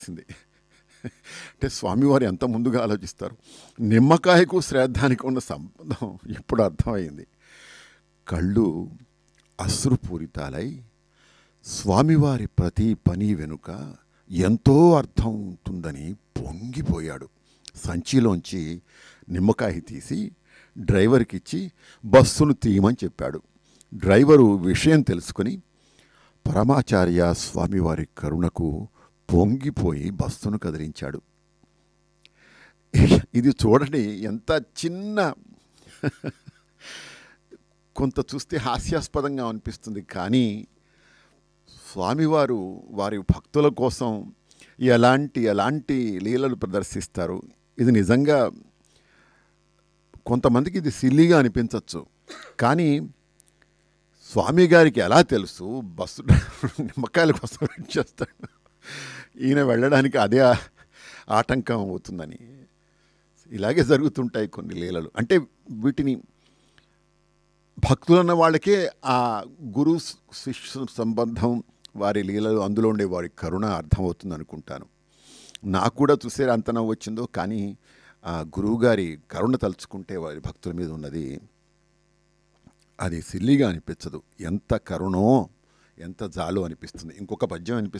వచ్చింది అంటే స్వామివారు ఎంత ముందుగా ఆలోచిస్తారు నిమ్మకాయకు శ్రాద్ధానికి ఉన్న సంబంధం ఇప్పుడు అర్థమైంది కళ్ళు అశ్రుపూరితాలై స్వామివారి ప్రతి పని వెనుక ఎంతో అర్థం ఉంటుందని పొంగిపోయాడు సంచిలోంచి నిమ్మకాయ తీసి డ్రైవర్కి ఇచ్చి బస్సును తీయమని చెప్పాడు డ్రైవరు విషయం తెలుసుకుని పరమాచార్య స్వామివారి కరుణకు పొంగిపోయి బస్సును కదిలించాడు ఇది చూడండి ఎంత చిన్న కొంత చూస్తే హాస్యాస్పదంగా అనిపిస్తుంది కానీ స్వామివారు వారి భక్తుల కోసం ఎలాంటి ఎలాంటి లీలలు ప్రదర్శిస్తారు ఇది నిజంగా కొంతమందికి ఇది సిల్లీగా అనిపించవచ్చు కానీ స్వామి గారికి ఎలా తెలుసు బస్సు డ్రైవర్ నిమ్మకాయల కోసం వెయిట్ చేస్తాడు ఈయన వెళ్ళడానికి అదే ఆ- ఆటంకం అవుతుందని ఇలాగే జరుగుతుంటాయి కొన్ని లీలలు అంటే వీటిని భక్తులన్న వాళ్ళకే ఆ గురు శిష్యు సంబంధం వారి లీలలు అందులో ఉండే వారి కరుణ అర్థమవుతుంది అనుకుంటాను నాకు కూడా చూసే అంత నవ్వు వచ్చిందో కానీ ఆ గురువుగారి కరుణ తలుచుకుంటే వారి భక్తుల మీద ఉన్నది అది సిల్లిగా అనిపించదు ఎంత కరుణో ఎంత జాలో అనిపిస్తుంది ఇంకొక పద్యం అనిపిస్తుంది